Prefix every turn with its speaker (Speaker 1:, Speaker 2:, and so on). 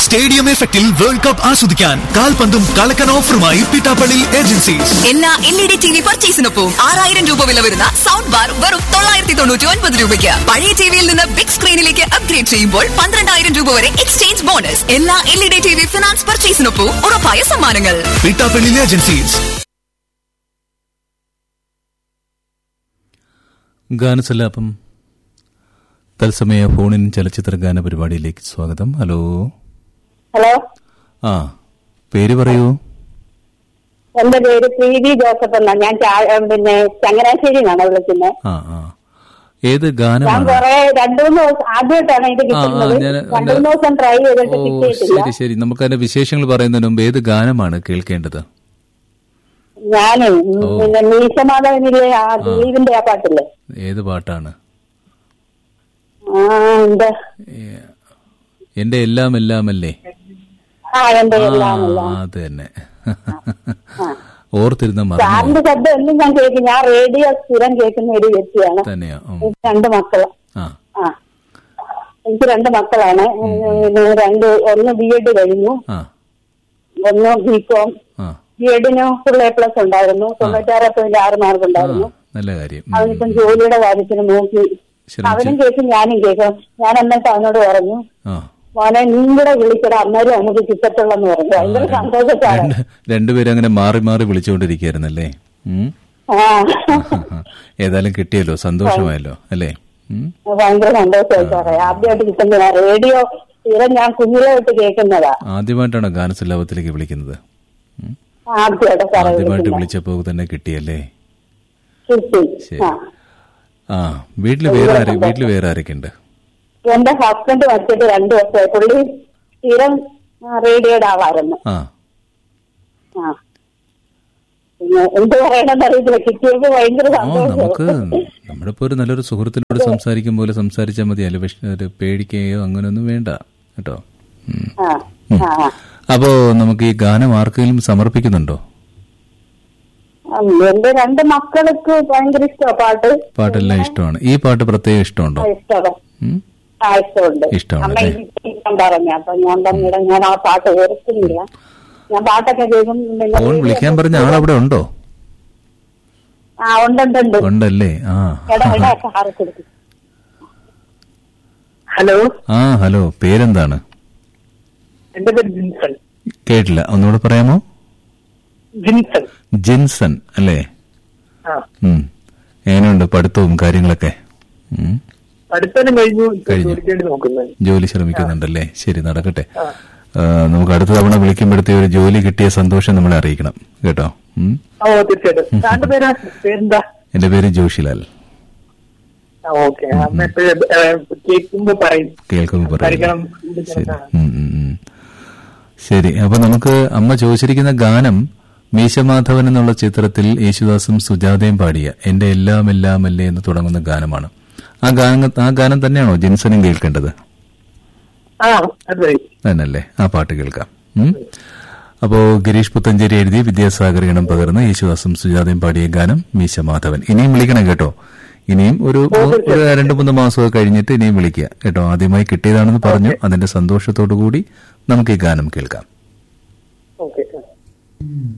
Speaker 1: Stadium എഫക്റ്റിൽ world cup ആസ്വദിക്കാൻ കാൽപന്തും കളക്കൻ ഓഫറുമായി പിട്ടാപ്പള്ളി ഏജൻസീസ്
Speaker 2: എല്ലാ എൽ ഇ ഡി ടി വി പർച്ചേസിനൊപ്പം ആറായിരം രൂപ വില വരുന്ന സൗണ്ട് ബാർ വെറും തൊള്ളായിരത്തി തൊണ്ണൂറ്റി ഒൻപത് രൂപയ്ക്ക് പഴയ ടിവിയിൽ നിന്ന് ബിഗ് സ്ക്രീനിലേക്ക് അപ്ഗ്രേഡ് ചെയ്യുമ്പോൾ പന്ത്രണ്ടായിരം രൂപ വരെ എക്സ്ചേഞ്ച് ബോണസ് എല്ലാ എൽ ഇ ഡി ടി വി ഫിനാൻസ് പർച്ചേസിനൊപ്പം ഉറപ്പായ സമ്മാനങ്ങൾ
Speaker 1: പിട്ടാപ്പള്ളി ഏജൻസീസ്
Speaker 3: ഗാനസല്ലാപം തത്സമയ ഫോണിൻ ചലച്ചിത്ര ഗാന പരിപാടിയിലേക്ക് സ്വാഗതം ഹലോ
Speaker 4: ഹലോ
Speaker 3: ആ പേര് പറയൂ
Speaker 4: എന്റെ പേര് പ്രീതി ജോസഫ് എന്നാ ഞാൻ ചാ- ഏ, പിന്നെ ചങ്ങനാശ്ശേരി എന്നാണ് വിളിക്കുന്നത്
Speaker 3: ആ ആ ഏത്
Speaker 4: ഞാൻ
Speaker 3: ഗാനമാണ്
Speaker 4: കുറെ രണ്ടു മൂന്ന് ദിവസം ആദ്യമായിട്ടാണ് ഇത്
Speaker 3: ആ, ആ,
Speaker 4: കിട്ടുന്നത്
Speaker 3: ഞാൻ-
Speaker 4: രണ്ടു മൂന്ന് ദിവസം ട്രൈ ചെയ്തിട്ട്
Speaker 3: ഓ
Speaker 4: കിട്ടിയിട്ടില്ല
Speaker 3: ശരി ശരി നമുക്ക് അതിന്റെ വിശേഷങ്ങൾ പറയുന്നതിന് മുമ്പ് ഏത് ഗാനമാണ് കേൾക്കേണ്ടത്
Speaker 4: ഞാനേ ഉം, പിന്നെ മീശമാധവനിലെ ആ ദിലീപിന്റെ ആ പാട്ടില്ലേ
Speaker 3: ഏത് പാട്ടാണ്
Speaker 4: ആ എന്താ
Speaker 3: ഏ, എന്റെ എല്ലാം എല്ലാം അല്ലേ
Speaker 4: ആ എന്റെ
Speaker 3: ആ
Speaker 4: എല്ലാം എല്ലാം
Speaker 3: അത് തന്നെ ഓർത്തിരുന്ന മറന്നു
Speaker 4: സാറിന്റെ ശബ്ദം എന്നും ഞാൻ കേൾക്കും ഞാൻ റേഡിയോ സ്ഥിരം കേൾക്കുന്ന ഒരു വ്യക്തിയാണ്
Speaker 3: തന്നെയാ ഉം.
Speaker 4: എനിക്ക് രണ്ട് മക്കള്
Speaker 3: ആ
Speaker 4: ആ എനിക്ക് രണ്ട് മക്കളാണ് പിന്നെ രണ്ട് ഒന്ന് ബി എഡ് കഴിഞ്ഞു
Speaker 3: ആ
Speaker 4: ഒന്ന് ബി കോം
Speaker 3: ആ
Speaker 4: ബി എഡിന് ഫുൾ എ പ്ലസ് ഉണ്ടായിരുന്നു തൊണ്ണൂറ്റാറ് പോയിന്റ് ആറ് മാർക്ക്
Speaker 3: ആ,
Speaker 4: ഉണ്ടായിരുന്നു
Speaker 3: നല്ല കാര്യം ഉം,
Speaker 4: അവനിപ്പം ജോലിയുടെ കാര്യത്തിന് നോക്കി
Speaker 3: ശ്രമിച്ചു
Speaker 4: അവനും കേൾക്കും ഞാനും കേൾക്കും ഞാൻ എന്നിട്ട് അവനോട് പറഞ്ഞു
Speaker 3: ആ
Speaker 4: മോനെ നീ കൂടെ വിളിക്കട അന്നേരം നമുക്ക് കിട്ടത്തുള്ളെന്ന് പറഞ്ഞു ഭയങ്കര സന്തോഷത്താണ്
Speaker 3: രണ്ട് രണ്ടുപേരും അങ്ങനെ മാറി മാറി വിളിച്ചുകൊണ്ടിരിക്കുകയായിരുന്നല്ലേ ഉം.
Speaker 4: ആ
Speaker 3: ഏതായാലും കിട്ടിയല്ലോ സന്തോഷമായല്ലോ അല്ലേ ഉം.
Speaker 4: ഭയങ്കര സന്തോഷമായി സാറേ ആദ്യമായിട്ട് കിട്ടുന്ന റേഡിയോ സ്ഥിരം ഞാൻ കുഞ്ഞിലെ തൊട്ട് കേൾക്കുന്നതാ
Speaker 3: ആദ്യമായിട്ടാണോ ഗാനസല്ലാപത്തിലേക്ക് വിളിക്കുന്നത് ഉം.
Speaker 4: ആദ്യമായിട്ട് സാറേ
Speaker 3: ആദ്യമായിട്ട്
Speaker 4: വിളിക്കുന്നത്
Speaker 3: വിളിച്ചപ്പോ തന്നെ കിട്ടിയല്ലേ
Speaker 4: കിട്ടി
Speaker 3: ശരി.
Speaker 4: ആ
Speaker 3: ആ വീട്ടില് വേറെ ആരെ വീട്ടില് വേറെ ആരൊക്കെ ഉണ്ട്
Speaker 4: എന്റെ ഹസ്ബൻഡ് മരിച്ചിട്ട് രണ്ടു വർഷമായി പുള്ളി സ്ഥിരം ആ, റേഡിയോയുടെ ആളായിരുന്നു
Speaker 3: ആ
Speaker 4: ആ പിന്നെ എന്ത് പറയണമെന്ന് അറിയത്തില്ല കിട്ടിയപ്പോ ഭയങ്കര
Speaker 3: ആ നമുക്ക്
Speaker 4: സന്തോഷം
Speaker 3: നമ്മുടെ ഇപ്പൊ ഒരു നല്ലൊരു സുഹൃത്തിനോട് സംസാരിക്കും പോലെ സംസാരിച്ചാൽ മതി അല്ല വിഷ ഒരു പേടിക്കുകയോ അങ്ങനെയൊന്നും വേണ്ട കേട്ടോ ഉം.
Speaker 4: ആ ആ ആ.
Speaker 3: അപ്പോ നമുക്ക് ഈ ഗാനം ആർക്കെങ്കിലും സമർപ്പിക്കുന്നുണ്ടോ
Speaker 4: ഉം, എന്റെ രണ്ട് മക്കൾക്ക് ഭയങ്കര ഇഷ്ടമാണ് പാട്ട്
Speaker 3: പാട്ടെല്ലാം ഇഷ്ടമാണ് ഈ പാട്ട് പ്രത്യേകം ഇഷ്ടമുണ്ടോ
Speaker 4: ആ, ഇഷ്ടമാണ്
Speaker 3: ഉം?
Speaker 4: ആ ഇഷ്ടമുണ്ട്
Speaker 3: ഇഷ്ടമാണ്
Speaker 4: അമ്മ
Speaker 3: അല്ലേ?
Speaker 4: ഇരിക്കാൻ പറഞ്ഞു അപ്പൊ ഞാൻ പറഞ്ഞിട ഞാൻ ആ പാട്ട് ഓർക്കുന്നില്ല ഞാൻ പാട്ടൊക്കെ കേൾക്കും പിന്നെ
Speaker 3: ഫോൺ വിളിക്കാൻ പറഞ്ഞ ആളവിടെ ഉണ്ടോ
Speaker 4: ആ ഉണ്ടുണ്ട് ഉണ്ട്
Speaker 3: ഉണ്ടല്ലേ ആ
Speaker 4: എടാ എടാ കാറ് കൊടുക്കും ഹലോ
Speaker 3: ആ ഹലോ പേരെന്താണ്
Speaker 4: എന്റെ പേര് ജിൻസൺ
Speaker 3: കേട്ടില്ല ഒന്നുകൂടെ പറയാമോ
Speaker 4: ജിൻസൺ
Speaker 3: ജിൻസൺ അല്ലേ
Speaker 4: ആ
Speaker 3: ഉം എങ്ങനെയുണ്ട് പഠിത്തവും കാര്യങ്ങളൊക്കെ ഉം.
Speaker 4: അടുത്തന്നെ കഴിഞ്ഞു ഇപ്പൊ
Speaker 3: കഴിഞ്ഞു.
Speaker 4: ജോലിക്ക് വേണ്ടി നോക്കുന്നത്
Speaker 3: ജോലി ശ്രമിക്കുന്നുണ്ടല്ലേ ശരി നടക്കട്ടെ ആ, നമുക്ക് അടുത്ത തവണ വിളിക്കുമ്പോഴത്തേ ഒരു ജോലി കിട്ടിയ സന്തോഷം നമ്മളെ അറിയിക്കണം കേട്ടോ ഉം.
Speaker 4: ഓ തീർച്ചയായിട്ടും താന്റെ പേരാ പേരെന്താ
Speaker 3: എന്റെ പേര് ജോഷിലാൽ
Speaker 4: ഓക്കെ അമ്മ എപ്പോഴും കേൾക്കുമ്പോ പറയും
Speaker 3: കേൾക്കുമ്പോൾ പറയാം
Speaker 4: സംസാരിക്കണം
Speaker 3: ശരി ഉം, ഉം, ഉം. ശരി അപ്പൊ നമുക്ക് അമ്മ ചോദിച്ചിരിക്കുന്ന ഗാനം മീശമാധവൻ എന്നുള്ള ചിത്രത്തിൽ യേശുദാസും സുജാതയും പാടിയ എന്റെ എല്ലാം എല്ലാം അല്ലേ എന്ന് തുടങ്ങുന്ന ഗാനമാണ് ആ ഗാനം ആ ഗാനം തന്നെയാണോ ജിൻസനും കേൾക്കേണ്ടത്
Speaker 4: ആ അത് മതി
Speaker 3: തന്നല്ലേ ആ പാട്ട് കേൾക്കാം ഉം. അപ്പോ ഗിരീഷ് പുത്തഞ്ചേരി എഴുതി വിദ്യാസാഗർ ഇണം പകർന്ന് യേശുദാസും സുജാതയും പാടിയ ഗാനം മീശ മാധവൻ ഇനിയും വിളിക്കണം കേട്ടോ ഇനിയും ഒരു മൂ- ഒരു രണ്ട് മൂന്ന് മാസമൊക്കെ കഴിഞ്ഞിട്ട് ഇനിയും വിളിക്കുക കേട്ടോ ആദ്യമായി കിട്ടിയതാണെന്ന് പറഞ്ഞു അതിന്റെ സന്തോഷത്തോടു കൂടി നമുക്ക് ഈ ഗാനം കേൾക്കാം
Speaker 4: ഓക്കെ